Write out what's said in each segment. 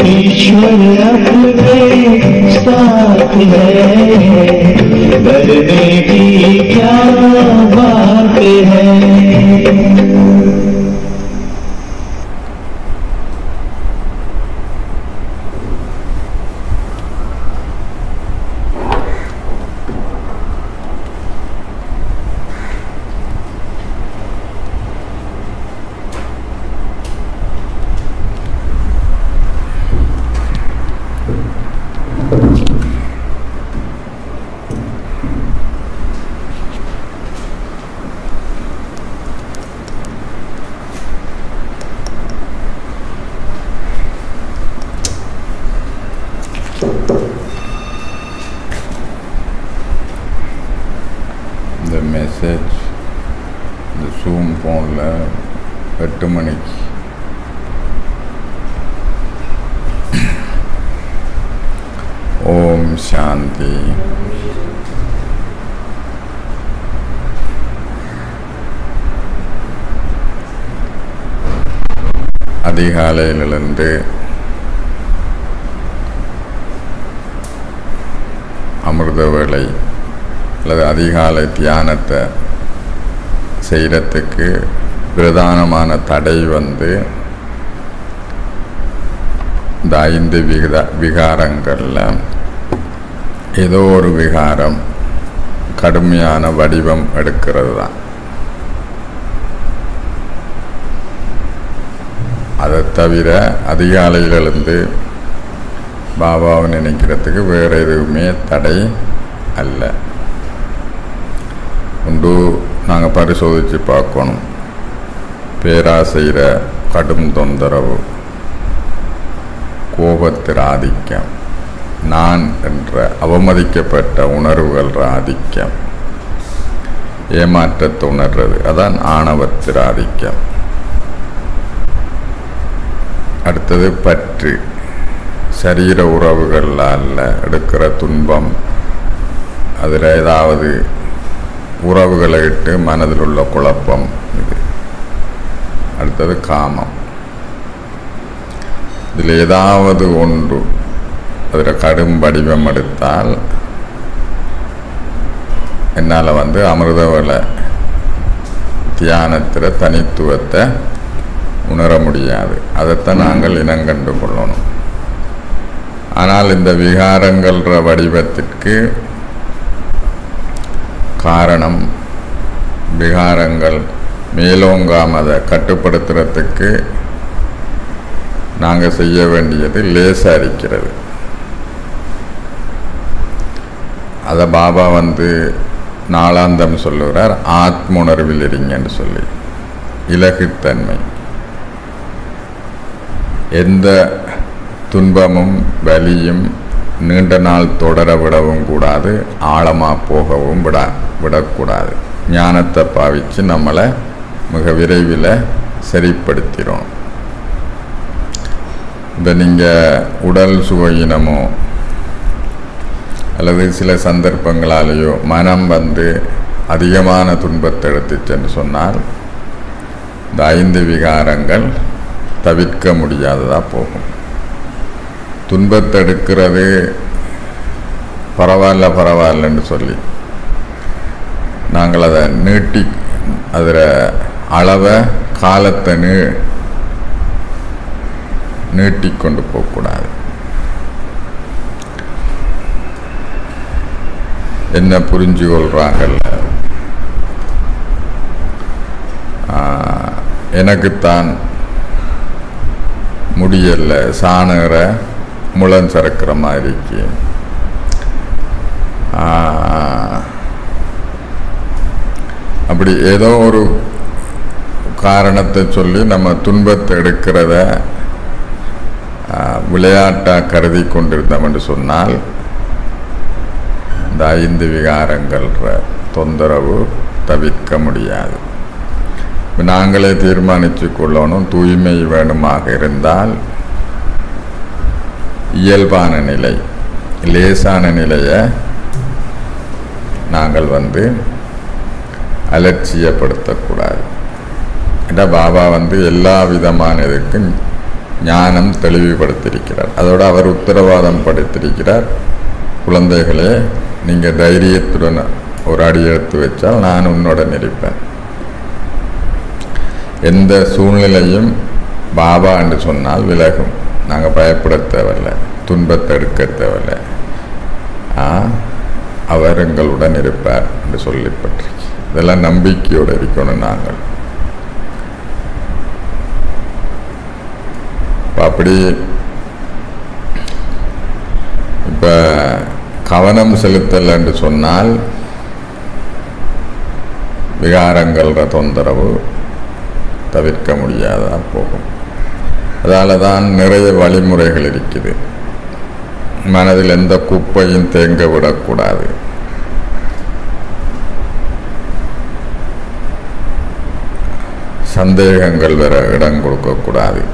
ईश्वर अपने साथ है डरने की क्या बात है இந்த மெசேஜ் இந்த ஜூம் ஃபோனில் எட்டு மணிக்கு ஓம் சாந்தி அதிகாலையிலிருந்து அமிர்த வேளை அல்லது அதிகாலை தியானத்தை செய்கிறதுக்கு பிரதானமான தடை வந்து இந்த ஐந்து விகத விகாரங்களில் ஏதோ ஒரு விகாரம் கடுமையான வடிவம் எடுக்கிறது தான் அதை தவிர அதிகாலையில் எழுந்து பாபாவை நினைக்கிறதுக்கு வேறு எதுவுமே தடை அல்ல உண்டு நாங்கள் பரிசோதித்து பார்க்கணும் பேராசையிற கடும் தொந்தரவு கோபத்தின் ஆதிக்கம் நான் என்ற அவமதிக்கப்பட்ட உணர்வுகள் ஆதிக்கம் ஏமாற்றத்தை உணர்றது அதான் ஆணவத்தின் ஆதிக்கம் அடுத்தது பற்று சரீர உறவுகளால் எடுக்கிற துன்பம் அதில் ஏதாவது உறவுகளை இட்டு மனதில் உள்ள குழப்பம் இது அடுத்தது காமம் இதில் ஏதாவது ஒன்று அதில் கடும் வடிவம் எடுத்தால் என்னால் வந்து அமிர்தவள தியானத்தில் தனித்துவத்தை உணர முடியாது அதைத்தான் நாங்கள் இனங்கண்டு கொள்ளணும் ஆனால் இந்த விகாரங்கள்ன்ற வடிவத்திற்கு காரணம் விகாரங்கள் மேலோங்காம அதை கட்டுப்படுத்துறதுக்கு நாங்கள் செய்ய வேண்டியது லேசாரிக்கிறது அதை பாபா வந்து நாளாந்தம் சொல்லுகிறார் ஆத்ம உணர்வில் இருங்கன்னு சொல்லி இலகுத்தன்மை எந்த துன்பமும் வலியும் நீண்ட நாள் தொடர விடவும் கூடாது ஆழமாக போகவும் விட விடக்கூடாது ஞானத்தை பாவித்து நம்மளை மிக விரைவில் சரிப்படுத்திடும் இப்போ நீங்கள் உடல் சுகையினமோ அல்லது சில சந்தர்ப்பங்களாலேயோ மனம் வந்து அதிகமான துன்பத்தை எடுத்துச்சுன்னு சொன்னால் இந்த ஐந்து விகாரங்கள் தவிர்க்க முடியாததாக போகும் துன்பத்தை எடுக்கிறது பரவாயில்ல பரவாயில்லன்னு சொல்லி நாங்கள் அதை நீட்டி அதில் அளவை காலத்தை நீ நீட்டிக்கொண்டு போகக்கூடாது என்ன புரிஞ்சு கொள்கிறாங்கல்ல எனக்குத்தான் முடியல சாணற முளம் சறக்கிற மாதிரிக்கு அப்படி ஏதோ ஒரு காரணத்தை சொல்லி நம்ம துன்பத்தை எடுக்கிறத விளையாட்டாக கருதி கொண்டிருந்தோம் என்று சொன்னால் இந்த ஐந்து விகாரங்கள்ன்ற தொந்தரவு தவிர்க்க முடியாது நாங்களே தீர்மானித்து கொள்ளணும் தூய்மை வேணுமாக இருந்தால் இயல்பான நிலை லேசான நிலையை நாங்கள் வந்து அலட்சியப்படுத்தக்கூடாது ஏன்னா பாபா வந்து எல்லா விதமான இதுக்கும் ஞானம் தெளிவுபடுத்தியிருக்கிறார் அதோடு அவர் உத்தரவாதம் படுத்திருக்கிறார் குழந்தைகளே நீங்கள் தைரியத்துடன் ஒரு அடி எடுத்து வச்சால் நான் உன்னுடன் இருப்பேன் எந்த சூழ்நிலையும் பாபா என்று சொன்னால் விலகும் நாங்கள் பயப்பட தேவையில்லை துன்பத்தை எடுக்க தேவையில்லை ஆ, அவர் எங்களுடன் இருப்பார் என்று சொல்லப்பட்டிருக்கு இதெல்லாம் நம்பிக்கையோடு இருக்கணும் நாங்கள் இப்ப அப்படி இப்போ கவனம் செலுத்தல் என்று சொன்னால் விகாரங்கள தொந்தரவு தவிர்க்க முடியாதா போகும் அதால தான் நிறைய வழிமுறைகள் இருக்குது மனதில் எந்த குப்பையும் தேங்க விடக்கூடாது சந்தேகங்கள் வர இடம் கொடுக்கக்கூடாது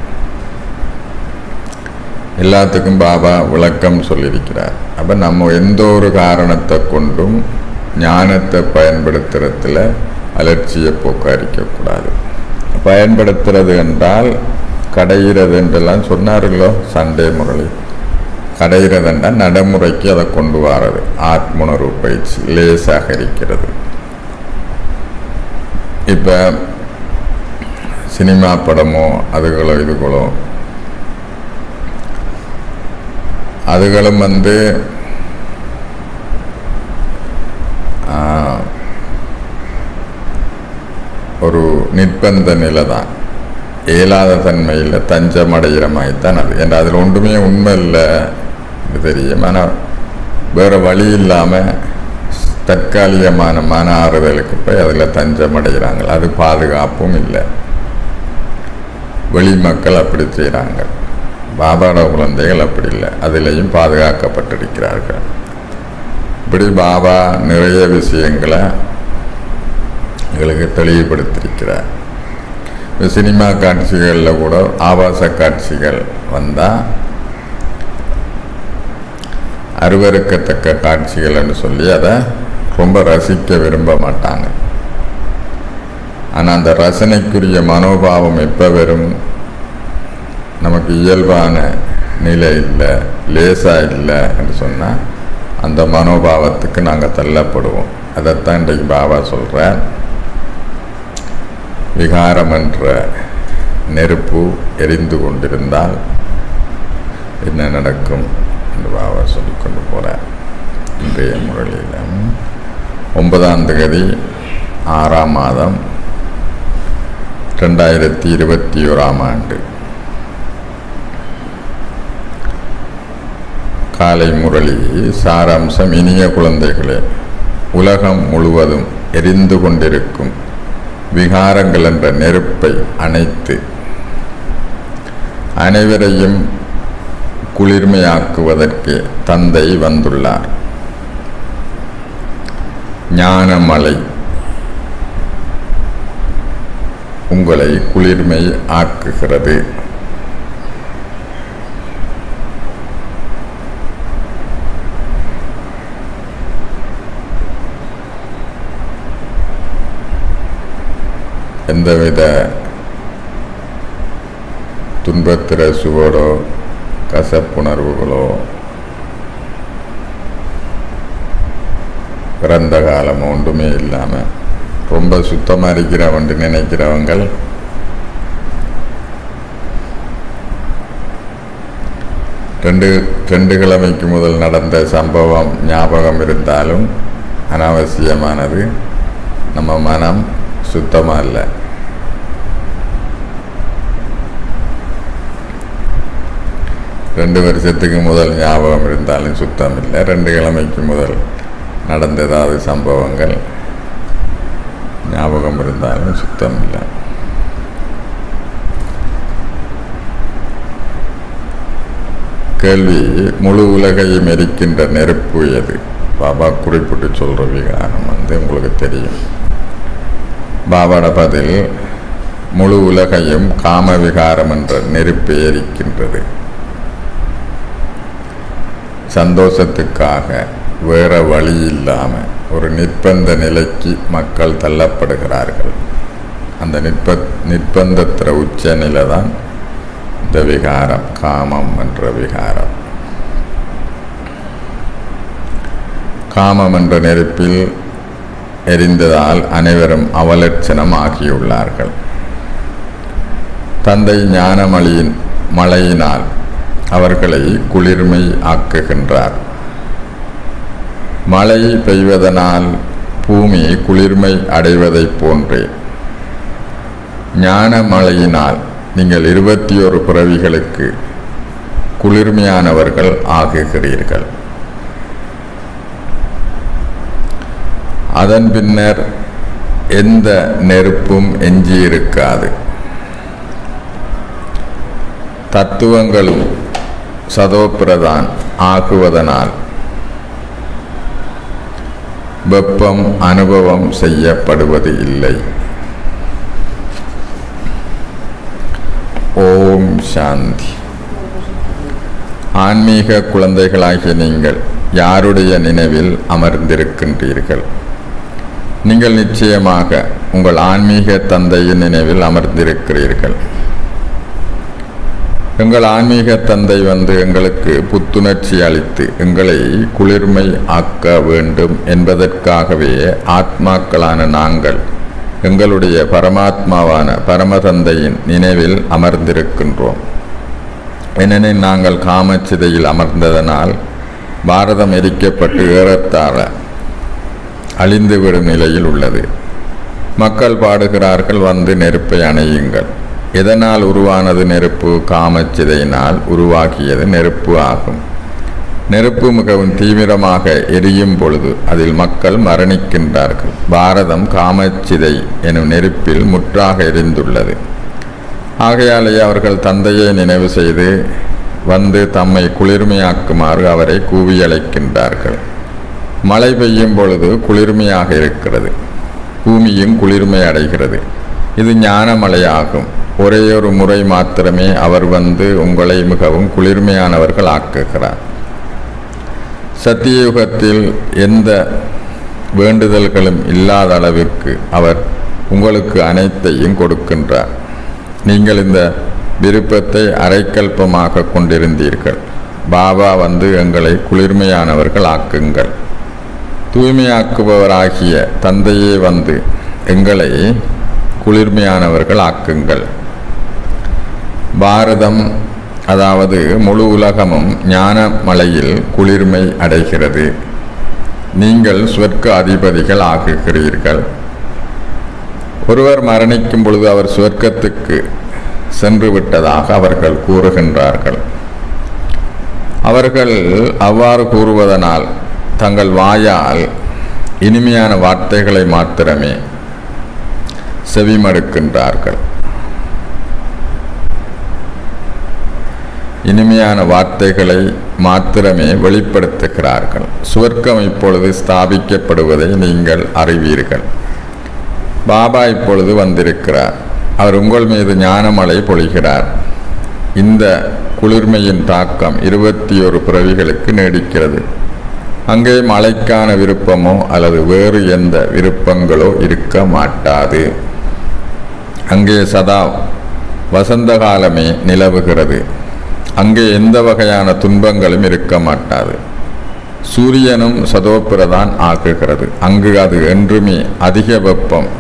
எல்லாத்துக்கும் பாபா விளக்கம் சொல்லியிருக்கிறார் அப்போ நம்ம எந்த ஒரு காரணத்தை கொண்டும் ஞானத்தை பயன்படுத்துறதுல அலட்சிய போக்க இருக்கக்கூடாது பயன்படுத்துறது என்றால் கடையிறது என்றெல்லாம் சொன்னார்களோ சண்டே முரளி கடையிறது என்றால் நடைமுறைக்கு அதை கொண்டு வர்றது ஆத்முணர்வு பயிற்சி லேசாக இருக்கிறது இப்போ சினிமா படமோ அதுகளோ இதுகளோ அதுகளும் வந்து ஆ, ஒரு நிர்பந்த நிலை தான் இயலாத தன்மையில் தஞ்சம் அடைகிற மாதிரி தான் அது ஏன்னா அதில் ஒன்றுமே உண்மை இல்லை இது தெரியும் ஆனால் வேறு வழி இல்லாமல் தற்காலிகமான மன ஆறுதலுக்கு போய் அதில் தஞ்சம் அடைகிறாங்க அது பாதுகாப்பும் இல்லை வெளி மக்கள் அப்படி செய்கிறாங்க பாபாவோட குழந்தைகள் அப்படி இல்லை அதிலையும் பாதுகாக்கப்பட்டிருக்கிறார்கள் இப்படி பாபா நிறைய விஷயங்களை எங்களுக்கு தெளிவுபடுத்தியிருக்கிறார் இந்த சினிமா காட்சிகளில் கூட ஆபாச காட்சிகள் வந்தால் அருவருக்கத்தக்க காட்சிகள்னு சொல்லி அதை ரொம்ப ரசிக்க விரும்ப மாட்டாங்க ஆனால் அந்த ரசனைக்குரிய மனோபாவம் எப்போ வரும் நமக்கு இயல்பான நிலை இல்லை லேசாக இல்லை என்று சொன்னால் அந்த மனோபாவத்துக்கு நாங்கள் தள்ளப்படுவோம் அதைத்தான் இன்றைக்கு பாபா சொல்கிறார் விகாரம் என்ற நெருப்பு எரிந்து கொண்டிருந்தால் என்ன நடக்கும் என்று பாபா சொல்லிக் கொண்டு போகிறார் இன்றைய முரளியில் ஒன்பதாம் தேதி ஆறாம் மாதம் ரெண்டாயிரத்தி இருபத்தி ஓராம் ஆண்டு காலை முரளி சாராம்சம் இனிய குழந்தைகளே உலகம் முழுவதும் எரிந்து கொண்டிருக்கும் விகாரங்கள் என்ற நெருப்பை அணைத்து அனைவரையும் குளிர்மையாக்குவதற்கு தந்தை வந்துள்ளார் ஞானமலை உங்களை குளிர்மை ஆக்குகிறது எந்தவித துன்பத்திர சுவடோ கசப்புணர்வுகளோ பிறந்த காலம் ஒன்றுமே இல்லாமல் ரொம்ப சுத்தமாக இருக்கிறவன் நினைக்கிறவங்கள் ரெண்டு ரெண்டு கிழமைக்கு முதல் நடந்த சம்பவம் ஞாபகம் இருந்தாலும் அனாவசியமானது நம்ம மனம் சுத்தமாக இல்லை ரெண்டு வருஷத்துக்கு முதல் ஞாபகம் இருந்தாலும் சுத்தம் இல்லை ரெண்டு கிழமைக்கு முதல் நடந்த ஏதாவது சம்பவங்கள் ஞாபகம் இருந்தாலும் சுத்தம் இல்லை கேள்வி முழு உலகையும் எரிக்கின்ற நெருப்பு எது பாபா குறிப்பிட்டு சொல்கிற விகாரம் வந்து உங்களுக்கு தெரியும் பாபாட பதில் முழு உலகையும் காம விகாரம் என்ற நெருப்பு எரிக்கின்றது சந்தோஷத்துக்காக வேற வழி இல்லாமல் ஒரு நிர்பந்த நிலைக்கு மக்கள் தள்ளப்படுகிறார்கள் அந்த நிற்ப நிர்பந்தத்திற உச்ச நிலை தான் இந்த விகாரம் காமம் என்ற விகாரம் காமம் என்ற நெருப்பில் எரிந்ததால் அனைவரும் அவலட்சணம் ஆகியுள்ளார்கள் தந்தை ஞானமளியின் மழையினால் அவர்களை குளிர்மை ஆக்குகின்றார் மழை பெய்வதனால் பூமி குளிர்மை அடைவதைப் போன்றே ஞான மழையினால் நீங்கள் இருபத்தி ஒரு பிறவிகளுக்கு குளிர்மையானவர்கள் ஆகுகிறீர்கள் அதன் பின்னர் எந்த நெருப்பும் எஞ்சியிருக்காது தத்துவங்களும் சதோப்பிரதான் ஆகுவதனால் வெப்பம் அனுபவம் செய்யப்படுவது இல்லை ஓம் சாந்தி ஆன்மீக குழந்தைகளாகிய நீங்கள் யாருடைய நினைவில் அமர்ந்திருக்கின்றீர்கள் நீங்கள் நிச்சயமாக உங்கள் ஆன்மீக தந்தையின் நினைவில் அமர்ந்திருக்கிறீர்கள் எங்கள் ஆன்மீக தந்தை வந்து எங்களுக்கு புத்துணர்ச்சி அளித்து எங்களை குளிர்மை ஆக்க வேண்டும் என்பதற்காகவே ஆத்மாக்களான நாங்கள் எங்களுடைய பரமாத்மாவான பரமதந்தையின் நினைவில் அமர்ந்திருக்கின்றோம் ஏனெனில் நாங்கள் காமச்சிதையில் அமர்ந்ததனால் பாரதம் எரிக்கப்பட்டு ஏறத்தாழ அழிந்துவிடும் நிலையில் உள்ளது மக்கள் பாடுகிறார்கள் வந்து நெருப்பை அணையுங்கள் எதனால் உருவானது நெருப்பு காமச்சிதையினால் உருவாக்கியது நெருப்பு ஆகும் நெருப்பு மிகவும் தீவிரமாக எரியும் பொழுது அதில் மக்கள் மரணிக்கின்றார்கள் பாரதம் காமச்சிதை எனும் நெருப்பில் முற்றாக எரிந்துள்ளது ஆகையாலேயே அவர்கள் தந்தையை நினைவு செய்து வந்து தம்மை குளிர்மையாக்குமாறு அவரை கூவி அழைக்கின்றார்கள் மழை பெய்யும் பொழுது குளிர்மையாக இருக்கிறது பூமியும் குளிர்மை அடைகிறது இது ஞானமலையாகும் ஒரே ஒரு முறை மாத்திரமே அவர் வந்து உங்களை மிகவும் குளிர்மையானவர்கள் ஆக்குகிறார் சத்தியயுகத்தில் எந்த வேண்டுதல்களும் இல்லாத அளவிற்கு அவர் உங்களுக்கு அனைத்தையும் கொடுக்கின்றார் நீங்கள் இந்த விருப்பத்தை அரைக்கல்பமாக கொண்டிருந்தீர்கள் பாபா வந்து எங்களை குளிர்மையானவர்கள் ஆக்குங்கள் தூய்மையாக்குபவராகிய தந்தையே வந்து எங்களை குளிர்மையானவர்கள் ஆக்குங்கள் பாரதம் அதாவது முழு உலகமும் ஞான மலையில் குளிர்மை அடைகிறது நீங்கள் சொர்க்க அதிபதிகள் ஆகுகிறீர்கள் ஒருவர் மரணிக்கும் பொழுது அவர் சொர்க்கத்துக்கு சென்று விட்டதாக அவர்கள் கூறுகின்றார்கள் அவர்கள் அவ்வாறு கூறுவதனால் தங்கள் வாயால் இனிமையான வார்த்தைகளை மாத்திரமே செவிமடுக்கின்றார்கள் இனிமையான வார்த்தைகளை மாத்திரமே வெளிப்படுத்துகிறார்கள் சுவர்க்கம் இப்பொழுது ஸ்தாபிக்கப்படுவதை நீங்கள் அறிவீர்கள் பாபா இப்பொழுது வந்திருக்கிறார் அவர் உங்கள் மீது ஞானமலை பொழிகிறார் இந்த குளிர்மையின் தாக்கம் இருபத்தி ஒரு பிறவிகளுக்கு நீடிக்கிறது அங்கே மழைக்கான விருப்பமோ அல்லது வேறு எந்த விருப்பங்களோ இருக்க மாட்டாது அங்கே சதா வசந்த காலமே நிலவுகிறது அங்கே எந்த வகையான துன்பங்களும் இருக்க மாட்டாது சூரியனும் சதோப்பிரதான் ஆக்குகிறது அங்கு அது என்றுமே அதிக வெப்பம்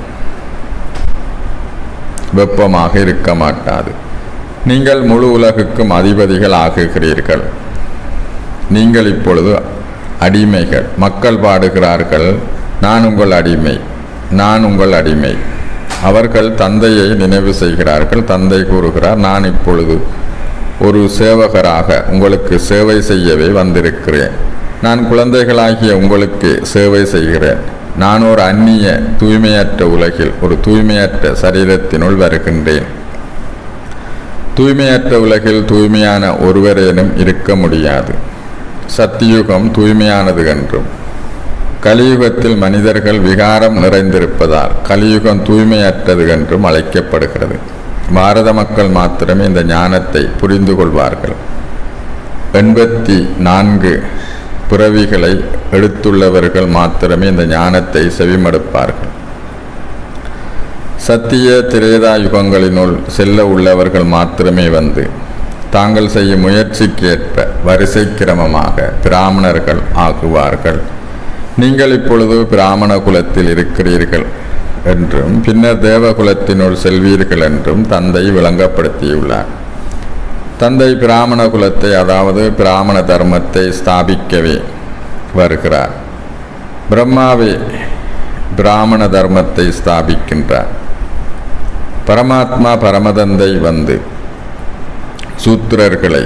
வெப்பமாக இருக்க மாட்டாது நீங்கள் முழு உலகுக்கும் அதிபதிகள் ஆகுகிறீர்கள் நீங்கள் இப்பொழுது அடிமைகள் மக்கள் பாடுகிறார்கள் நான் உங்கள் அடிமை நான் உங்கள் அடிமை அவர்கள் தந்தையை நினைவு செய்கிறார்கள் தந்தை கூறுகிறார் நான் இப்பொழுது ஒரு சேவகராக உங்களுக்கு சேவை செய்யவே வந்திருக்கிறேன் நான் குழந்தைகளாகிய உங்களுக்கு சேவை செய்கிறேன் நான் ஒரு அந்நிய தூய்மையற்ற உலகில் ஒரு தூய்மையற்ற சரீரத்தினுள் வருகின்றேன் தூய்மையற்ற உலகில் தூய்மையான ஒருவரேனும் இருக்க முடியாது சத்தியுகம் தூய்மையானது என்றும் கலியுகத்தில் மனிதர்கள் விகாரம் நிறைந்திருப்பதால் கலியுகம் தூய்மையற்றது என்றும் அழைக்கப்படுகிறது பாரத மக்கள் மாத்திரமே இந்த ஞானத்தை புரிந்து கொள்வார்கள் எண்பத்தி நான்கு பிறவிகளை எடுத்துள்ளவர்கள் மாத்திரமே இந்த ஞானத்தை செவிமடுப்பார்கள் சத்திய திரேதா யுகங்களினுள் செல்ல உள்ளவர்கள் மாத்திரமே வந்து தாங்கள் செய்யும் முயற்சிக்கேற்ப வரிசை கிரமமாக பிராமணர்கள் ஆகுவார்கள் நீங்கள் இப்பொழுது பிராமண குலத்தில் இருக்கிறீர்கள் என்றும் பின்னர் தேவகுலத்தினுள் செல்வீர்கள் என்றும் தந்தை விளங்கப்படுத்தியுள்ளார் தந்தை பிராமண குலத்தை அதாவது பிராமண தர்மத்தை ஸ்தாபிக்கவே வருகிறார் பிரம்மாவே பிராமண தர்மத்தை ஸ்தாபிக்கின்றார் பரமாத்மா பரமதந்தை வந்து சூத்திரர்களை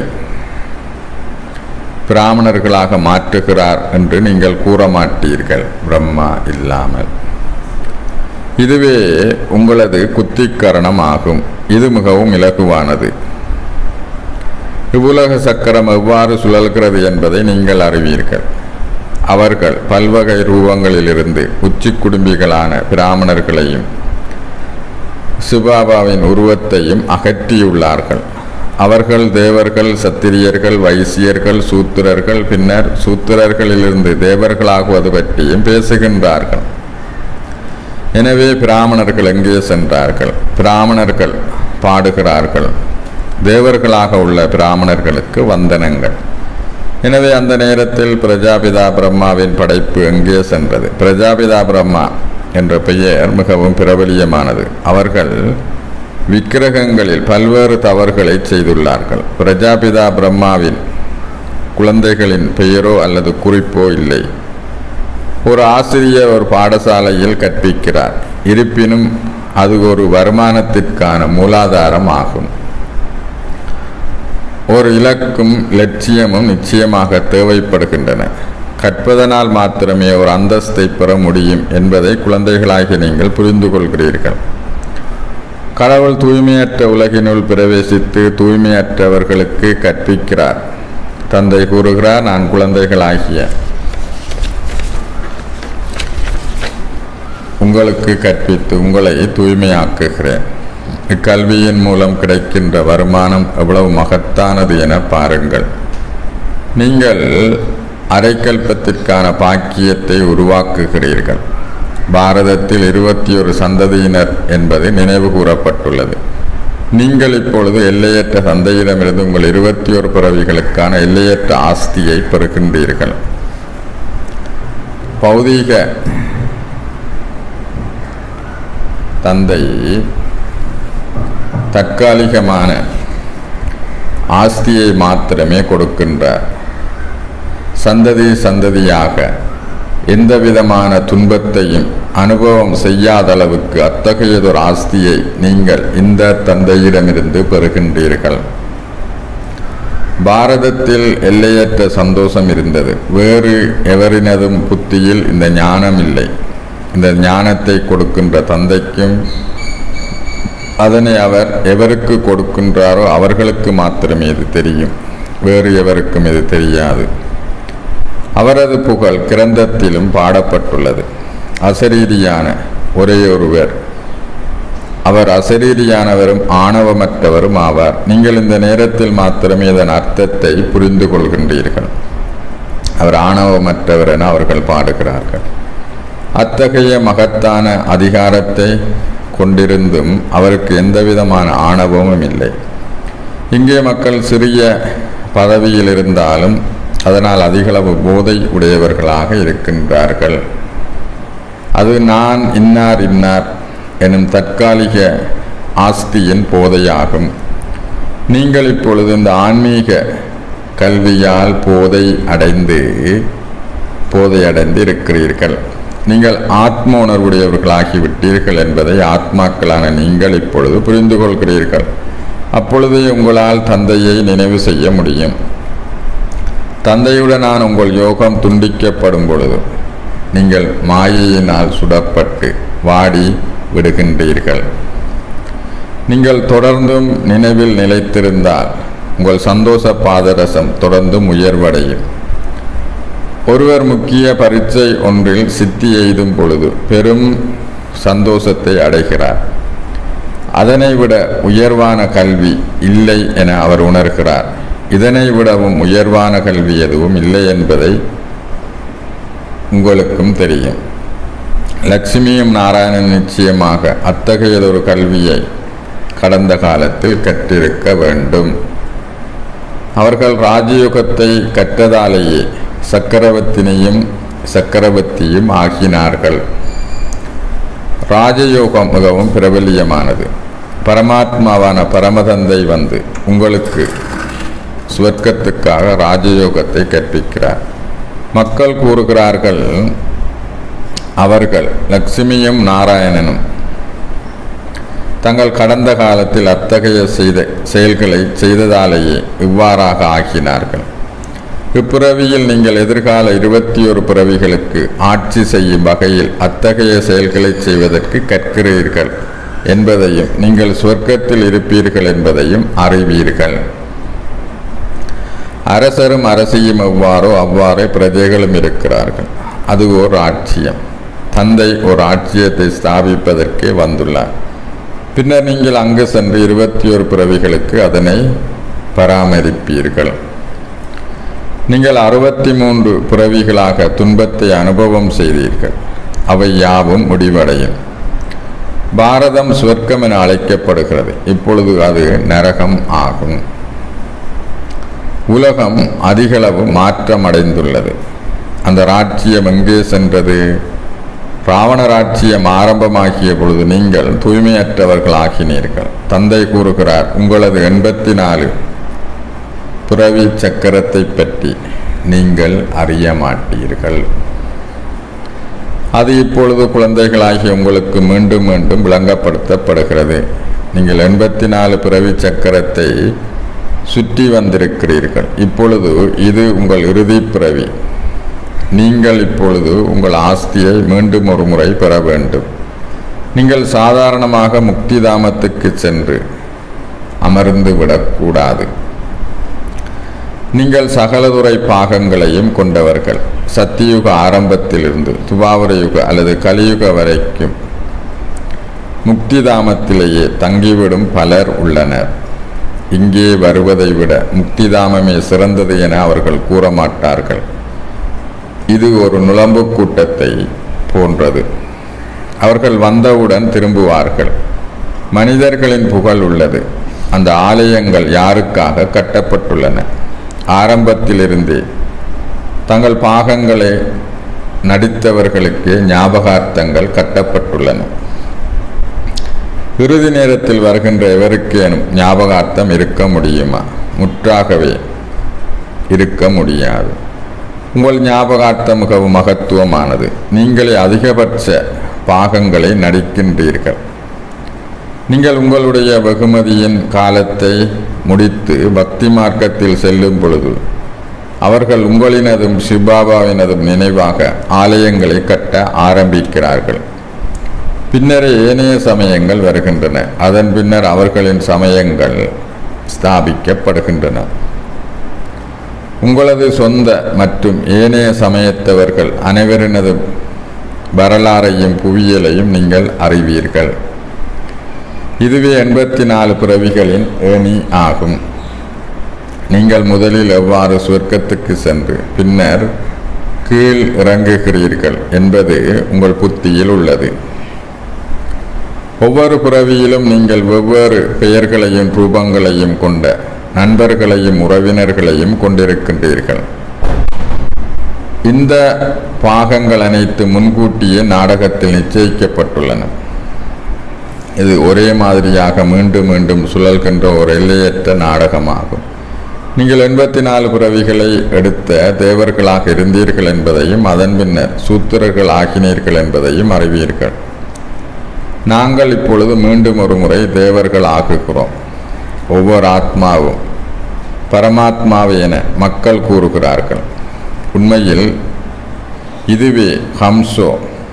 பிராமணர்களாக மாற்றுகிறார் என்று நீங்கள் கூற மாட்டீர்கள் பிரம்மா இல்லாமல் இதுவே உங்களது குத்திக்கரணம் ஆகும் இது மிகவும் இலகுவானது இவ்வுலக சக்கரம் எவ்வாறு சுழல்கிறது என்பதை நீங்கள் அறிவீர்கள் அவர்கள் பல்வகை ரூபங்களிலிருந்து உச்சி குடும்பிகளான பிராமணர்களையும் சிபாபாவின் உருவத்தையும் அகற்றியுள்ளார்கள் அவர்கள் தேவர்கள் சத்திரியர்கள் வைசியர்கள் சூத்திரர்கள் பின்னர் சூத்திரர்களிலிருந்து தேவர்களாகுவது பற்றியும் பேசுகின்றார்கள் எனவே பிராமணர்கள் எங்கே சென்றார்கள் பிராமணர்கள் பாடுகிறார்கள் தேவர்களாக உள்ள பிராமணர்களுக்கு வந்தனங்கள் எனவே அந்த நேரத்தில் பிரஜாபிதா பிரம்மாவின் படைப்பு எங்கே சென்றது பிரஜாபிதா பிரம்மா என்ற பெயர் மிகவும் பிரபலியமானது அவர்கள் விக்கிரகங்களில் பல்வேறு தவறுகளை செய்துள்ளார்கள் பிரஜாபிதா பிரம்மாவின் குழந்தைகளின் பெயரோ அல்லது குறிப்போ இல்லை ஒரு ஆசிரியர் ஒரு பாடசாலையில் கற்பிக்கிறார் இருப்பினும் அது ஒரு வருமானத்திற்கான மூலாதாரம் ஆகும் ஒரு இலக்கும் லட்சியமும் நிச்சயமாக தேவைப்படுகின்றன கற்பதனால் மாத்திரமே ஒரு அந்தஸ்தை பெற முடியும் என்பதை குழந்தைகளாகி நீங்கள் புரிந்து கொள்கிறீர்கள் கடவுள் தூய்மையற்ற உலகினுள் பிரவேசித்து தூய்மையற்றவர்களுக்கு கற்பிக்கிறார் தந்தை கூறுகிறார் நான் குழந்தைகளாகிய உங்களுக்கு கற்பித்து உங்களை தூய்மையாக்குகிறேன் இக்கல்வியின் மூலம் கிடைக்கின்ற வருமானம் எவ்வளவு மகத்தானது என பாருங்கள் நீங்கள் அரைக்கல்பத்திற்கான பாக்கியத்தை உருவாக்குகிறீர்கள் பாரதத்தில் இருபத்தி ஒரு சந்ததியினர் என்பது நினைவு கூறப்பட்டுள்ளது நீங்கள் இப்பொழுது எல்லையற்ற சந்தையிடமிருந்து உங்கள் இருபத்தி ஒரு பிறவிகளுக்கான எல்லையற்ற ஆஸ்தியை பெறுகின்றீர்கள் பௌதீக தந்தை தற்காலிகமான ஆஸ்தியை மாத்திரமே கொடுக்கின்றார் சந்ததி சந்ததியாக எந்த விதமான துன்பத்தையும் அனுபவம் செய்யாத அளவுக்கு அத்தகையதொரு ஆஸ்தியை நீங்கள் இந்த தந்தையிடமிருந்து பெறுகின்றீர்கள் பாரதத்தில் எல்லையற்ற சந்தோஷம் இருந்தது வேறு எவரினதும் புத்தியில் இந்த ஞானம் இல்லை இந்த ஞானத்தை கொடுக்கின்ற தந்தைக்கும் அதனை அவர் எவருக்கு கொடுக்கின்றாரோ அவர்களுக்கு மாத்திரமே இது தெரியும் வேறு எவருக்கும் இது தெரியாது அவரது புகழ் கிரந்தத்திலும் பாடப்பட்டுள்ளது அசரீரியான ஒரே ஒருவர் அவர் அசரீரியானவரும் ஆணவமற்றவரும் ஆவார் நீங்கள் இந்த நேரத்தில் மாத்திரமே இதன் அர்த்தத்தை புரிந்து கொள்கின்றீர்கள் அவர் ஆணவமற்றவர் என அவர்கள் பாடுகிறார்கள் அத்தகைய மகத்தான அதிகாரத்தை கொண்டிருந்தும் அவருக்கு எந்தவிதமான ஆணவமும் இல்லை இங்கே மக்கள் சிறிய பதவியில் இருந்தாலும் அதனால் அதிகளவு போதை உடையவர்களாக இருக்கின்றார்கள் அது நான் இன்னார் இன்னார் எனும் தற்காலிக ஆஸ்தியின் போதையாகும் நீங்கள் இப்பொழுது இந்த ஆன்மீக கல்வியால் போதை அடைந்து போதை அடைந்து இருக்கிறீர்கள் நீங்கள் ஆத்ம உணர்வுடையவர்களாகி விட்டீர்கள் என்பதை ஆத்மாக்களான நீங்கள் இப்பொழுது புரிந்து கொள்கிறீர்கள் அப்பொழுதே உங்களால் தந்தையை நினைவு செய்ய முடியும் தந்தையுடனான உங்கள் யோகம் துண்டிக்கப்படும் பொழுது நீங்கள் மாயையினால் சுடப்பட்டு வாடி விடுகின்றீர்கள் நீங்கள் தொடர்ந்தும் நினைவில் நிலைத்திருந்தால் உங்கள் சந்தோஷ பாதரசம் தொடர்ந்தும் உயர்வடையும் ஒருவர் முக்கிய பரீட்சை ஒன்றில் சித்தி எய்தும் பொழுது பெரும் சந்தோஷத்தை அடைகிறார் அதனை விட உயர்வான கல்வி இல்லை என அவர் உணர்கிறார் இதனை விடவும் உயர்வான கல்வி எதுவும் இல்லை என்பதை உங்களுக்கும் தெரியும் லட்சுமியும் நாராயணன் நிச்சயமாக அத்தகையதொரு கல்வியை கடந்த காலத்தில் கற்றிருக்க வேண்டும் அவர்கள் ராஜயோகத்தை கற்றதாலேயே சக்கரவர்த்தினையும் சக்கரவர்த்தியும் ஆகினார்கள் ராஜயோகம் மிகவும் பிரபல்யமானது பரமாத்மாவான பரமதந்தை வந்து உங்களுக்கு சுவர்க்கத்துக்காக ராஜயோகத்தை கற்பிக்கிறார் மக்கள் கூறுகிறார்கள் அவர்கள் லக்ஷ்மியும் நாராயணனும் தங்கள் கடந்த காலத்தில் அத்தகைய செய்த செயல்களை செய்ததாலேயே இவ்வாறாக ஆக்கினார்கள் இப்பிறவியில் நீங்கள் எதிர்கால இருபத்தி ஒரு பிறவிகளுக்கு ஆட்சி செய்யும் வகையில் அத்தகைய செயல்களை செய்வதற்கு கற்கிறீர்கள் என்பதையும் நீங்கள் சொர்க்கத்தில் இருப்பீர்கள் என்பதையும் அறிவீர்கள் அரசரும் அரசியும் எவ்வாறோ அவ்வாறே பிரஜைகளும் இருக்கிறார்கள் அது ஓர் ஆட்சியம் தந்தை ஒரு ஆட்சியத்தை ஸ்தாபிப்பதற்கே வந்துள்ளார் பின்னர் நீங்கள் அங்கு சென்று இருபத்தி ஒரு பிறவிகளுக்கு அதனை பராமரிப்பீர்கள் நீங்கள் அறுபத்தி மூன்று பிறவிகளாக துன்பத்தை அனுபவம் செய்தீர்கள் அவை யாவும் முடிவடையும் பாரதம் சொர்க்கம் என அழைக்கப்படுகிறது இப்பொழுது அது நரகம் ஆகும் உலகம் அதிகளவு மாற்றமடைந்துள்ளது அந்த ராட்சியம் எங்கே சென்றது ராவண ராட்சியம் ஆரம்பமாகிய பொழுது நீங்கள் தூய்மையற்றவர்களாகினீர்கள் தந்தை கூறுகிறார் உங்களது எண்பத்தி நாலு பிறவி சக்கரத்தை பற்றி நீங்கள் அறிய மாட்டீர்கள் அது இப்பொழுது குழந்தைகளாகிய உங்களுக்கு மீண்டும் மீண்டும் விளங்கப்படுத்தப்படுகிறது நீங்கள் எண்பத்தி நாலு பிறவி சக்கரத்தை சுற்றி வந்திருக்கிறீர்கள் இப்பொழுது இது உங்கள் இறுதி பிறவி நீங்கள் இப்பொழுது உங்கள் ஆஸ்தியை மீண்டும் ஒரு முறை பெற வேண்டும் நீங்கள் சாதாரணமாக முக்திதாமத்துக்கு சென்று அமர்ந்து விடக்கூடாது நீங்கள் சகலதுறை பாகங்களையும் கொண்டவர்கள் சத்தியுக ஆரம்பத்திலிருந்து துபாவர யுக அல்லது கலியுக வரைக்கும் முக்திதாமத்திலேயே தங்கிவிடும் பலர் உள்ளனர் இங்கே வருவதை விட முக்திதாமமே சிறந்தது என அவர்கள் கூற மாட்டார்கள் இது ஒரு நுழம்பு கூட்டத்தை போன்றது அவர்கள் வந்தவுடன் திரும்புவார்கள் மனிதர்களின் புகழ் உள்ளது அந்த ஆலயங்கள் யாருக்காக கட்டப்பட்டுள்ளன ஆரம்பத்திலிருந்தே தங்கள் பாகங்களை நடித்தவர்களுக்கு ஞாபகார்த்தங்கள் கட்டப்பட்டுள்ளன இறுதி நேரத்தில் வருகின்ற எவருக்கேனும் ஞாபகார்த்தம் இருக்க முடியுமா முற்றாகவே இருக்க முடியாது உங்கள் ஞாபகார்த்தம் மிகவும் மகத்துவமானது நீங்களே அதிகபட்ச பாகங்களை நடிக்கின்றீர்கள் நீங்கள் உங்களுடைய வெகுமதியின் காலத்தை முடித்து பக்தி மார்க்கத்தில் செல்லும் பொழுது அவர்கள் உங்களினதும் சிபாபாவினதும் நினைவாக ஆலயங்களை கட்ட ஆரம்பிக்கிறார்கள் பின்னரே ஏனைய சமயங்கள் வருகின்றன அதன் பின்னர் அவர்களின் சமயங்கள் ஸ்தாபிக்கப்படுகின்றன உங்களது சொந்த மற்றும் ஏனைய சமயத்தவர்கள் அனைவரினதும் வரலாறையும் புவியியலையும் நீங்கள் அறிவீர்கள் இதுவே எண்பத்தி நாலு பிறவிகளின் ஏணி ஆகும் நீங்கள் முதலில் எவ்வாறு சொர்க்கத்துக்கு சென்று பின்னர் கீழ் இறங்குகிறீர்கள் என்பது உங்கள் புத்தியில் உள்ளது ஒவ்வொரு பிறவியிலும் நீங்கள் வெவ்வேறு பெயர்களையும் ரூபங்களையும் கொண்ட நண்பர்களையும் உறவினர்களையும் கொண்டிருக்கின்றீர்கள் இந்த பாகங்கள் அனைத்து முன்கூட்டியே நாடகத்தில் நிச்சயிக்கப்பட்டுள்ளன இது ஒரே மாதிரியாக மீண்டும் மீண்டும் சுழல்கின்ற ஒரு எல்லையற்ற நாடகமாகும் நீங்கள் எண்பத்தி நாலு பிறவிகளை எடுத்த தேவர்களாக இருந்தீர்கள் என்பதையும் அதன் பின்னர் சூத்திரர்கள் ஆகினீர்கள் என்பதையும் அறிவீர்கள் நாங்கள் இப்பொழுது மீண்டும் ஒரு முறை தேவர்கள் ஆகுகிறோம் ஒவ்வொரு ஆத்மாவும் பரமாத்மாவை என மக்கள் கூறுகிறார்கள் உண்மையில் இதுவே ஹம்சோ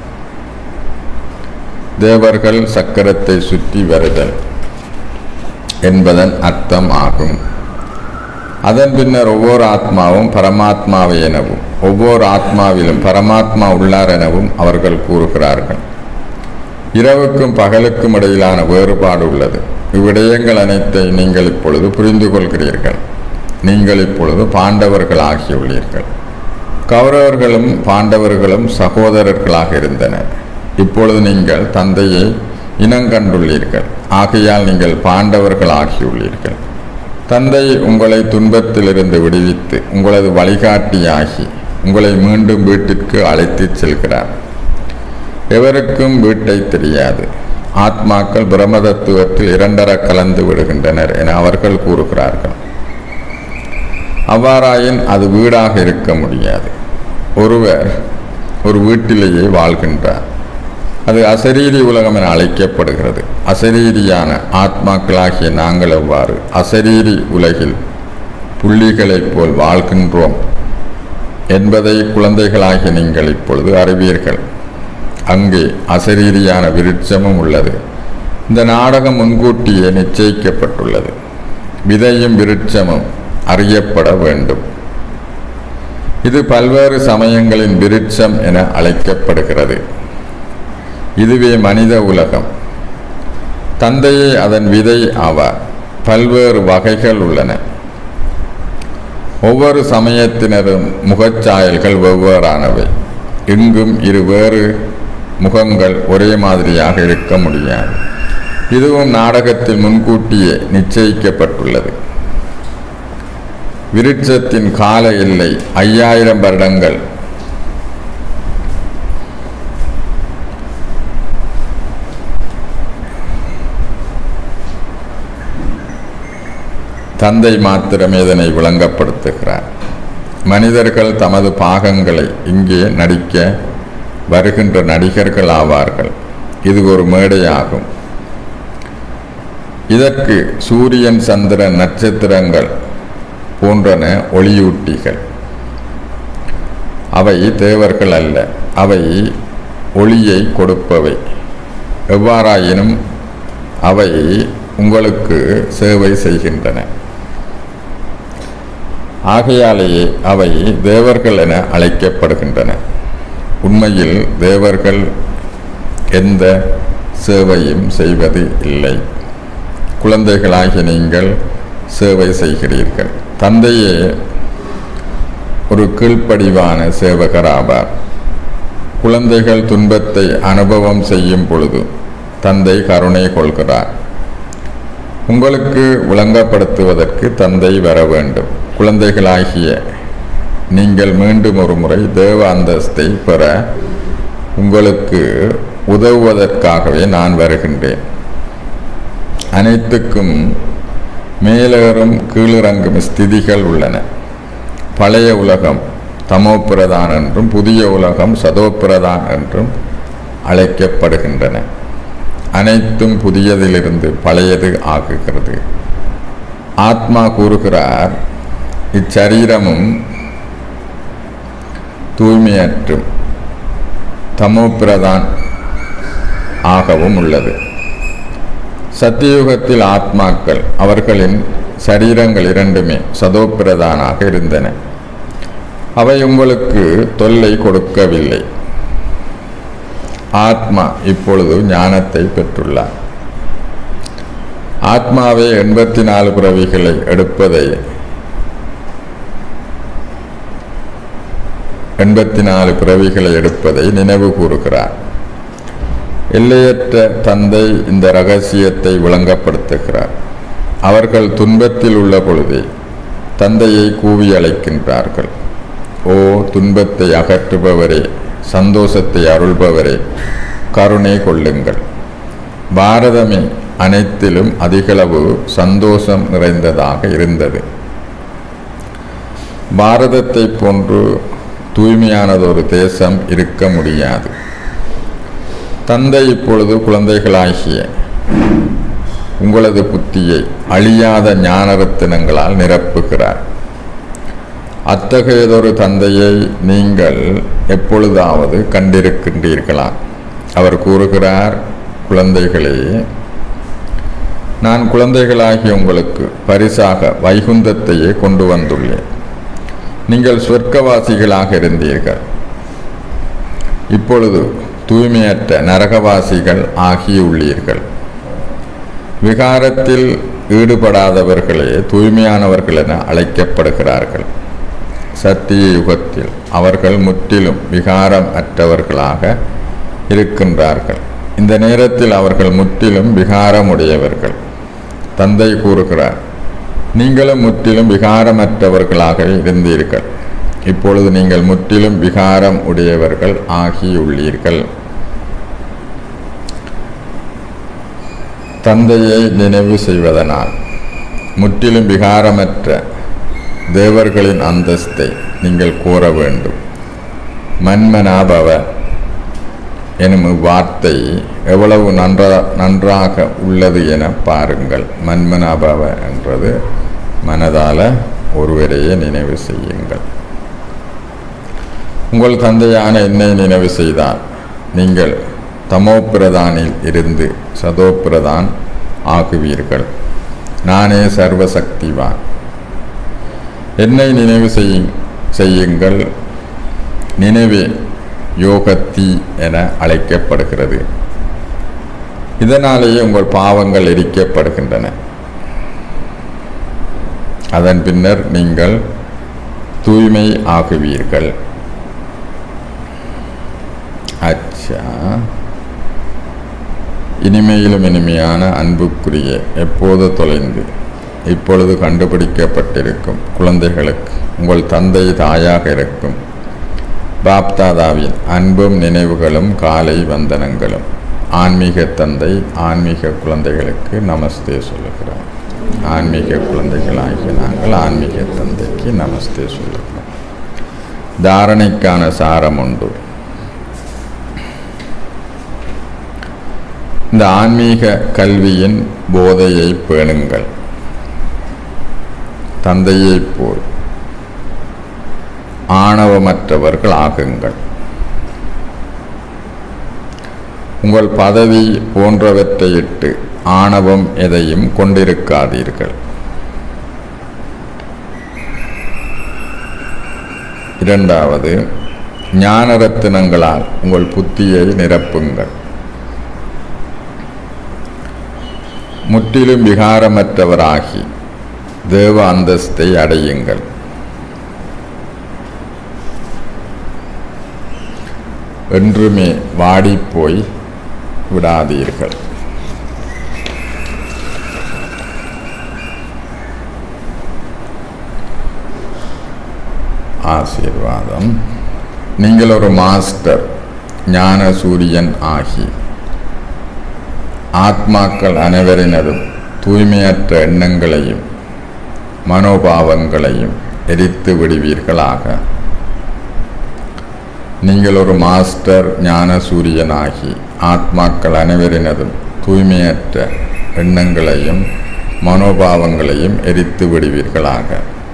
தேவர்கள் சக்கரத்தை சுற்றி வருதல் என்பதன் அர்த்தம் ஆகும் அதன் பின்னர் ஒவ்வொரு ஆத்மாவும் பரமாத்மாவை எனவும் ஒவ்வொரு ஆத்மாவிலும் பரமாத்மா உள்ளார் எனவும் அவர்கள் கூறுகிறார்கள் இரவுக்கும் பகலுக்கும் இடையிலான வேறுபாடு உள்ளது இவ்விடயங்கள் அனைத்தை நீங்கள் இப்பொழுது புரிந்து கொள்கிறீர்கள் நீங்கள் இப்பொழுது பாண்டவர்கள் ஆகியுள்ளீர்கள் கௌரவர்களும் பாண்டவர்களும் சகோதரர்களாக இருந்தனர் இப்பொழுது நீங்கள் தந்தையை இனங்கண்டுள்ளீர்கள் ஆகையால் நீங்கள் பாண்டவர்கள் ஆகியுள்ளீர்கள் தந்தை உங்களை துன்பத்திலிருந்து விடுவித்து உங்களது வழிகாட்டியாகி உங்களை மீண்டும் வீட்டிற்கு அழைத்துச் செல்கிறார் எவருக்கும் வீட்டை தெரியாது ஆத்மாக்கள் பிரம்மதத்துவத்தில் இரண்டர கலந்து விடுகின்றனர் என அவர்கள் கூறுகிறார்கள் அவ்வாறாயின் அது வீடாக இருக்க முடியாது ஒருவர் ஒரு வீட்டிலேயே வாழ்கின்றார் அது அசரீரி உலகம் என அழைக்கப்படுகிறது அசரீரியான ஆத்மாக்களாகிய நாங்கள் எவ்வாறு அசரீரி உலகில் புள்ளிகளைப் போல் வாழ்கின்றோம் என்பதை குழந்தைகளாகிய நீங்கள் இப்பொழுது அறிவீர்கள் அங்கே அசரீரியான விருட்சமும் உள்ளது இந்த நாடகம் முன்கூட்டியே நிச்சயிக்கப்பட்டுள்ளது விதையும் விருட்சமும் அறியப்பட வேண்டும் இது பல்வேறு சமயங்களின் விருட்சம் என அழைக்கப்படுகிறது இதுவே மனித உலகம் தந்தையே அதன் விதை ஆவார் பல்வேறு வகைகள் உள்ளன ஒவ்வொரு சமயத்தினரும் முகச்சாயல்கள் வெவ்வேறானவை எங்கும் இரு வேறு முகங்கள் ஒரே மாதிரியாக இருக்க முடியாது இதுவும் நாடகத்தில் முன்கூட்டியே நிச்சயிக்கப்பட்டுள்ளது விருட்சத்தின் கால எல்லை ஐயாயிரம் வருடங்கள் தந்தை மாத்திரமே இதனை விளங்கப்படுத்துகிறார் மனிதர்கள் தமது பாகங்களை இங்கே நடிக்க வருகின்ற நடிகர்கள் ஆவார்கள் இது ஒரு மேடையாகும் இதற்கு சூரியன் சந்திரன் நட்சத்திரங்கள் போன்றன ஒளியூட்டிகள் அவை தேவர்கள் அல்ல அவை ஒளியை கொடுப்பவை எவ்வாறாயினும் அவை உங்களுக்கு சேவை செய்கின்றன ஆகையாலேயே அவை தேவர்கள் என அழைக்கப்படுகின்றன உண்மையில் தேவர்கள் எந்த சேவையும் செய்வது இல்லை குழந்தைகளாகிய நீங்கள் சேவை செய்கிறீர்கள் தந்தையே ஒரு கீழ்ப்படிவான சேவகர் ஆவார் குழந்தைகள் துன்பத்தை அனுபவம் செய்யும் பொழுது தந்தை கருணை கொள்கிறார் உங்களுக்கு விளங்கப்படுத்துவதற்கு தந்தை வர வேண்டும் குழந்தைகளாகிய நீங்கள் மீண்டும் ஒரு முறை தேவ அந்தஸ்தை பெற உங்களுக்கு உதவுவதற்காகவே நான் வருகின்றேன் அனைத்துக்கும் மேலேறும் கீழிறங்கும் ஸ்திதிகள் உள்ளன பழைய உலகம் தமோபிரதான் என்றும் புதிய உலகம் சதோபிரதான் என்றும் அழைக்கப்படுகின்றன அனைத்தும் புதியதிலிருந்து பழையது ஆகுகிறது ஆத்மா கூறுகிறார் இச்சரீரமும் தூய்மையற்றும் தமோபிரதான் ஆகவும் உள்ளது சத்தியுகத்தில் ஆத்மாக்கள் அவர்களின் சரீரங்கள் இரண்டுமே சதோபிரதானாக இருந்தன அவை உங்களுக்கு தொல்லை கொடுக்கவில்லை ஆத்மா இப்பொழுது ஞானத்தை பெற்றுள்ளார் ஆத்மாவே எண்பத்தி நாலு பிறவிகளை எடுப்பதை எண்பத்தி நாலு பிறவிகளை எடுப்பதை நினைவு கூறுகிறார் எல்லையற்ற தந்தை இந்த ரகசியத்தை விளங்கப்படுத்துகிறார் அவர்கள் துன்பத்தில் உள்ள பொழுதே தந்தையை கூவி அழைக்கின்றார்கள் ஓ துன்பத்தை அகற்றுபவரே சந்தோஷத்தை அருள்பவரே கருணை கொள்ளுங்கள் பாரதமே அனைத்திலும் அதிகளவு சந்தோஷம் நிறைந்ததாக இருந்தது பாரதத்தை போன்று தூய்மையானதொரு தேசம் இருக்க முடியாது தந்தை இப்பொழுது குழந்தைகளாகிய உங்களது புத்தியை அழியாத ஞானரத்தினங்களால் நிரப்புகிறார் அத்தகையதொரு தந்தையை நீங்கள் எப்பொழுதாவது கண்டிருக்கின்றீர்களா அவர் கூறுகிறார் குழந்தைகளே நான் குழந்தைகளாகிய உங்களுக்கு பரிசாக வைகுந்தத்தையே கொண்டு வந்துள்ளேன் நீங்கள் சொர்க்கவாசிகளாக இருந்தீர்கள் இப்பொழுது தூய்மையற்ற நரகவாசிகள் ஆகியுள்ளீர்கள் விகாரத்தில் ஈடுபடாதவர்களே தூய்மையானவர்கள் என அழைக்கப்படுகிறார்கள் சத்திய யுகத்தில் அவர்கள் முற்றிலும் விகாரம் அற்றவர்களாக இருக்கின்றார்கள் இந்த நேரத்தில் அவர்கள் முற்றிலும் விகாரமுடையவர்கள் தந்தை கூறுகிறார் நீங்களும் முற்றிலும் விகாரமற்றவர்களாக இருந்தீர்கள் இப்பொழுது நீங்கள் முற்றிலும் விகாரம் உடையவர்கள் ஆகியுள்ளீர்கள் தந்தையை நினைவு செய்வதனால் முற்றிலும் விகாரமற்ற தேவர்களின் அந்தஸ்தை நீங்கள் கோர வேண்டும் மன்மனாபவ எனும் இவ்வார்த்தை எவ்வளவு நன்றா நன்றாக உள்ளது என பாருங்கள் மன்மனாபவ என்றது மனதால ஒருவரையே நினைவு செய்யுங்கள் உங்கள் தந்தையான என்னை நினைவு செய்தால் நீங்கள் தமோப்பிரதானில் இருந்து சதோப்பிரதான் ஆகுவீர்கள் நானே சர்வசக்திவான் என்னை நினைவு செய்யுங் செய்யுங்கள் நினைவே யோகத்தி என அழைக்கப்படுகிறது இதனாலேயே உங்கள் பாவங்கள் எரிக்கப்படுகின்றன அதன் பின்னர் நீங்கள் தூய்மை ஆகுவீர்கள் அச்சா இனிமையிலும் இனிமையான அன்புக்குரிய எப்போது தொலைந்து இப்பொழுது கண்டுபிடிக்கப்பட்டிருக்கும் குழந்தைகளுக்கு உங்கள் தந்தை தாயாக இருக்கும் பாப்தாதாவின் அன்பும் நினைவுகளும் காலை வந்தனங்களும் ஆன்மீக தந்தை ஆன்மீக குழந்தைகளுக்கு நமஸ்தே சொல்லுகிறோம் ஆன்மீக குழந்தைகளாகிய நாங்கள் ஆன்மீக தந்தைக்கு நமஸ்தே சொல்லுகிறோம் தாரணைக்கான சாரம் உண்டு இந்த ஆன்மீக கல்வியின் போதையை பேணுங்கள் தந்தையைப் போல் ஆணவமற்றவர்கள் ஆகுங்கள் உங்கள் பதவி போன்றவற்றையிட்டு ஆணவம் எதையும் கொண்டிருக்காதீர்கள் இரண்டாவது ஞான ரத்தினங்களால் உங்கள் புத்தியை நிரப்புங்கள் முற்றிலும் விகாரமற்றவராகி தேவ அந்தஸ்தை அடையுங்கள் என்றுமே வாடிப்போய் விடாதீர்கள் ஆசீர்வாதம் நீங்கள் ஒரு மாஸ்டர் ஞான சூரியன் ஆகி ஆத்மாக்கள் அனைவரினதும் தூய்மையற்ற எண்ணங்களையும் மனோபாவங்களையும் எரித்து விடுவீர்களாக நீங்கள் ஒரு மாஸ்டர் ஞான சூரியனாகி ஆத்மாக்கள் அனைவரினதும் தூய்மையற்ற எண்ணங்களையும் மனோபாவங்களையும் எரித்து விடுவீர்களாக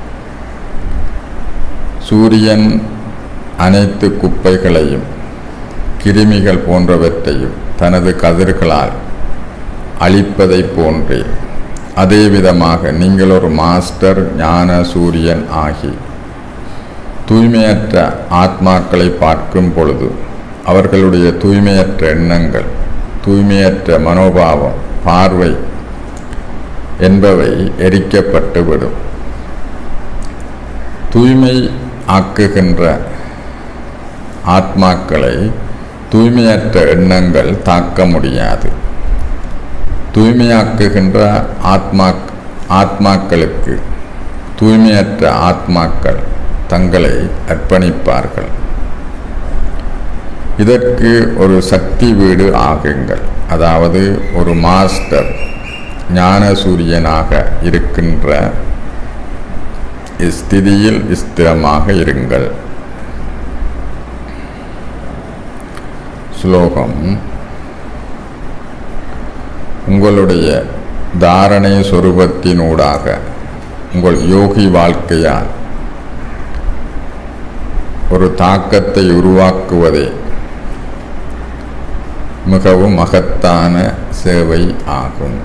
சூரியன் அனைத்து குப்பைகளையும் கிருமிகள் போன்றவற்றையும் தனது கதிர்களால் அழிப்பதைப் போன்றே அதே விதமாக நீங்கள் ஒரு மாஸ்டர் ஞான சூரியன் ஆகி தூய்மையற்ற ஆத்மாக்களை பார்க்கும் பொழுது அவர்களுடைய தூய்மையற்ற எண்ணங்கள் தூய்மையற்ற மனோபாவம் பார்வை என்பவை எரிக்கப்பட்டுவிடும் தூய்மை ஆக்குகின்ற ஆத்மாக்களை தூய்மையற்ற எண்ணங்கள் தாக்க முடியாது தூய்மையாக்குகின்ற ஆத்மா ஆத்மாக்களுக்கு தூய்மையற்ற ஆத்மாக்கள் தங்களை அர்ப்பணிப்பார்கள் இதற்கு ஒரு சக்தி வீடு ஆகுங்கள் அதாவது ஒரு மாஸ்டர் ஞான சூரியனாக இருக்கின்ற ஸ்திதியில் ஸ்திரமாக இருங்கள் ஸ்லோகம் உங்களுடைய தாரணை சொரூபத்தினூடாக உங்கள் யோகி வாழ்க்கையால் ஒரு தாக்கத்தை உருவாக்குவதே மிகவும் மகத்தான சேவை ஆகும்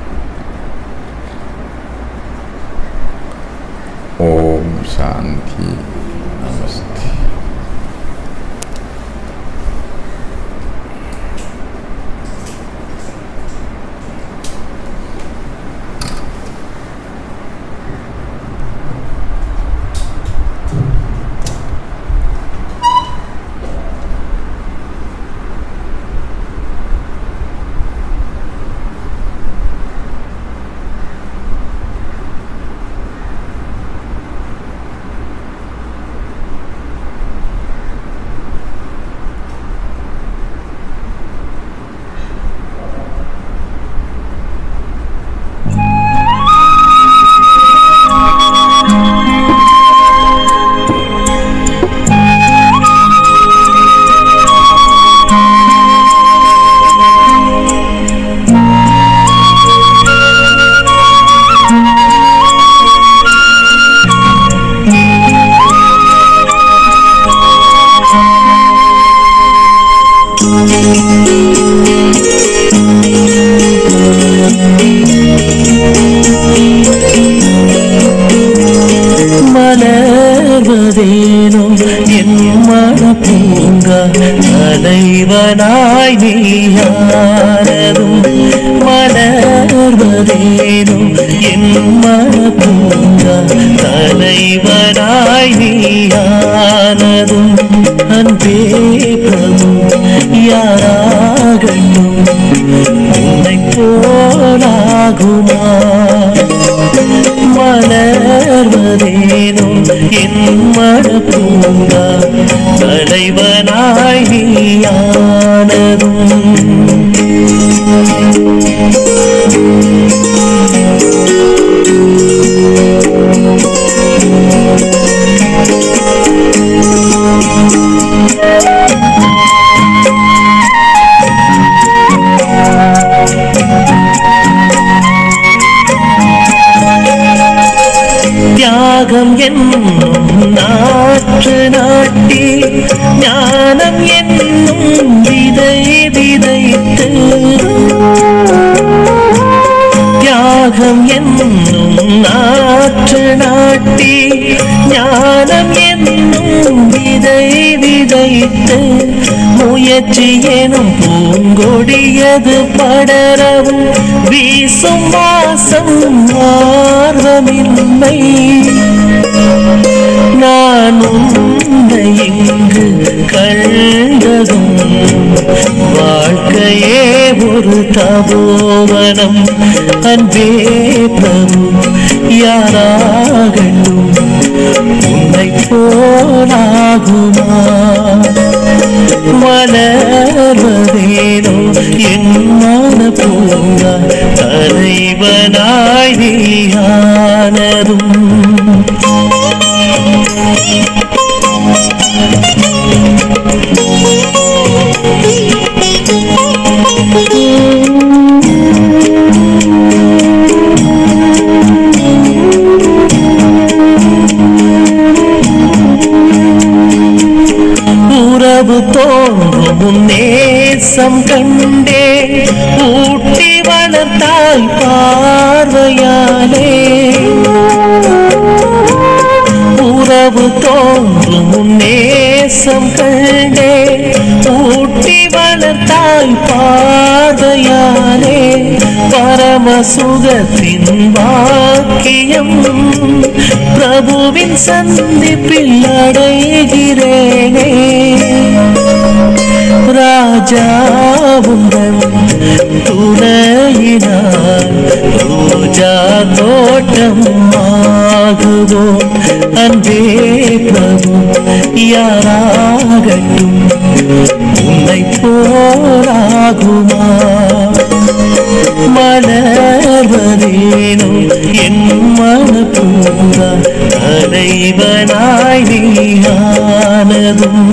ஓம் சாந்தி நமஸ்தே மலர்வதேனோ என் மன பூங்கா தலைவனாய் நீயானதும் மலர்வதேனோ என் மன பூங்கா தலைவனாய் நீயானதும் அன்பே பிரபு யாராகட்டும் உன்னை போலாகுமா மலர்வதேனும் என் மன பூங்கா தலைவனாய் நீயானதும் தியாகம் என்னும் நாற்று நாட்டி ஞானம் என்னும் விதை விதைத்து தியாகம் என்னும் நாற்று நாட்டி ஞானம் என்னும் விதை விதைத்து முயற்சி எனும் பூங்கொடியது படரவும் வீசும் வாசம் ஆர்வமில்லை நான் உன்னை இங்கு கண்டதும் வாழ்க்கையே ஒரு தபோவனம் அன்பே பிரபு யாராகட்டும் உன்னை போலாகுமா மலர்வதேனோ என் மன பூங்கா தலைவனாய் நீயானதும் உறவு தோன்றும் நேசம் கண்டே ஊட்டி வளர்த்தாய் பார்வையாலே உறவு தோன்றும் நேசம் கண்டே ஊட்டி வளர்த்தாய் பார்வையாலே பரம சுகத்தின் வாக்கியம் பிரபுவின் சந்திப்பில் அடைகிறேனே ராஜாவுடன் துணையினார் ரோஜா தோட்டம் ஆகுவோம் அன்பே பிரபு யாராகட்டும் உன்னை போராகுமா மலர்வதேனோ என் மன பூங்கா தலைவனாய் நீயானதும்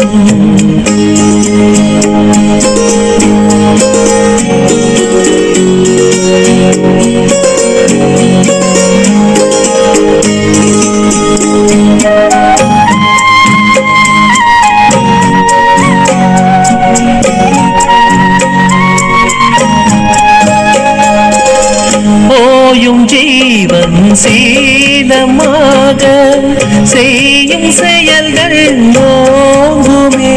ஓயும் ஜீவன் சீலமாக செய்யும் செயல்கள் நோங்குமே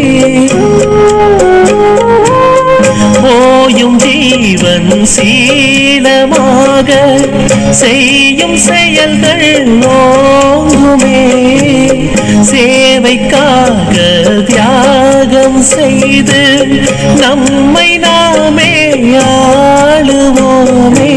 ஓயும் ஜீவன் சீலமாக செய்யும் செயல்கள் நோங்குமே சேவைக்காக தியாகம் செய்து நம்மை நாமே ஆளுவோமே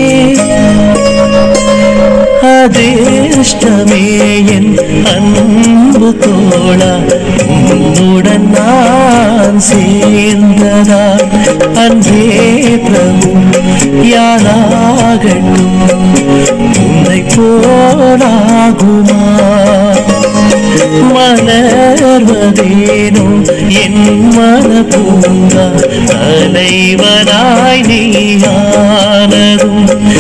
அதிர்ஷ்டமே என் அன்பு தோழா உன்னுடன் நான் சேர்ந்ததா அன்பே பிரபு யாராகட்டும் உன்னை போலாகுமா மலர்வதேனோ என் மன பூங்கா தலைவனாய் நீயானதும்